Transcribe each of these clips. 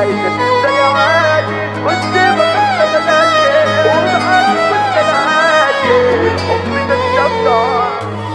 ازاي ده تنسى يا عادي كنت بطلت بنادي ومعاك كنت العادي والحب ده الشفطة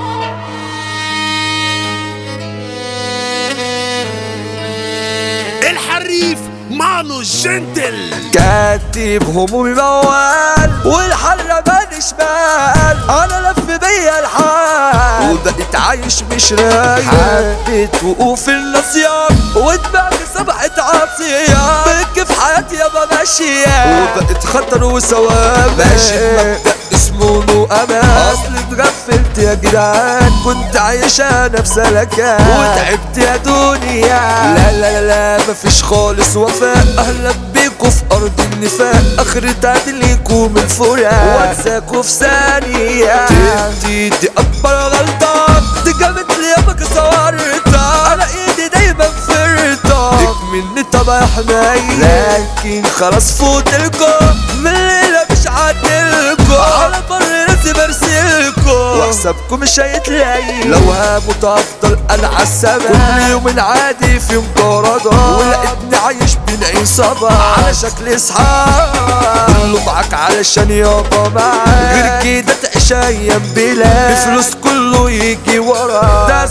الحريف مانو جنتل كاتب همومي موال والحل ماني شمال انا لف بيا الحال وبقيت عايش مش رايق حبيت وقوف النصيان ودماغي صبحت عصيان بك في حياتي يابا ماشية وبقيت خطر وسواد ماشي بمبدأ اسمه نو امان اصل اتغفلت يا جدعان كنت عايش انا في سلكان وتعبت يا دنيا لا لا لا لا مفيش خالص وفاء اهلا بيكوا في ارض النفاق اخر تعديلكوا من فراق وانساكوا في ثانية دي دي اكبر غلطة دي جابت لي يابا كسرتها انا ايدي دايما فرطة ليك مني طبع حنين لكن خلاص فوتلكوا من الليلة مش عادلكوا على بر لازم ارسلكوا وحسابكم مش هيتلاقي لو هموت افضل انا عالسما كل يوم عادي في مطاردة ولقيتني عايش بين عصابة على شكل اصحاب كله معاك علشان يابا معاك غير كده تعيش ايام بلا بفلوس كله يجي ورا ده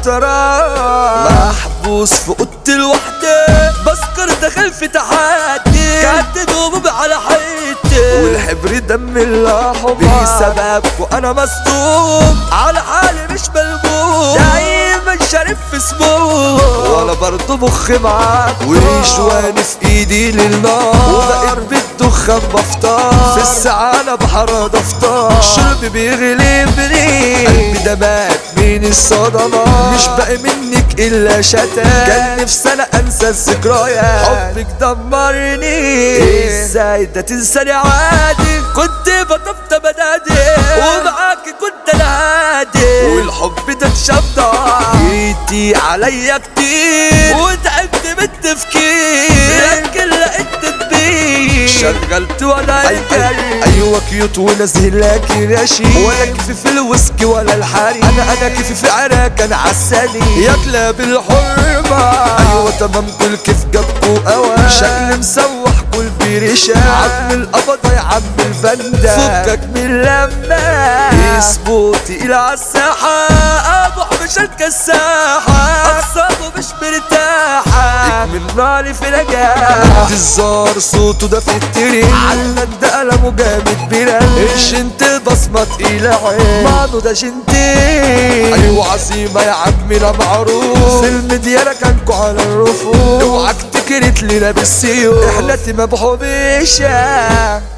ساترا محبوس في اوضتي لوحدي بسكر داخل في تحدي كاتب همومي على حيطي والحبر دم اللحظة بسببك وانا مصدوم على حالي مش ملموم دايما شارب في سموم ولا برضه مخي معاك وشواني في ايدي للنار وبقيت بالدخان بفطار في الساعة انا بحر افطار شربي بيغلبني قلبي ده مات من الصدمات مش باقي منك الا شتات كان نفسي انا انسى الذكريات حبك دمرني ازاي ده تنساني عادي كنت بطبطب بنادي ومعاكي كنت انا هادي والحب ده اتشبع جيتي عليا كتير وتعبت من التفكير لكن لقيت تدبير شغلت ولا الجري ايوه كيوت ونزل لك رشيد ولا كيفي في الويسكي ولا الحريم انا انا كيفي في عراك انا عسلي يا كلاب الحرمه ايوه تمام كل كيف جابكوا اوان شكل مسوح كل بريشة عم القبضة يا عم الفندا فكك من لما يثبت الى عالساحة ابو حبشة الكساحة اقصابه مش مرتاحة من ناري في نجاح الزار صوته ده في الترين علق ده قلمه جامد بلال الشنت بصمة تقيلة عين مانو ده شنتي ايوه عظيمة يا عمنا معروف في المديانة كانكوا على الرفوف اوعك تكرت لنا بالسيوف احنا تيم ابو حبيشة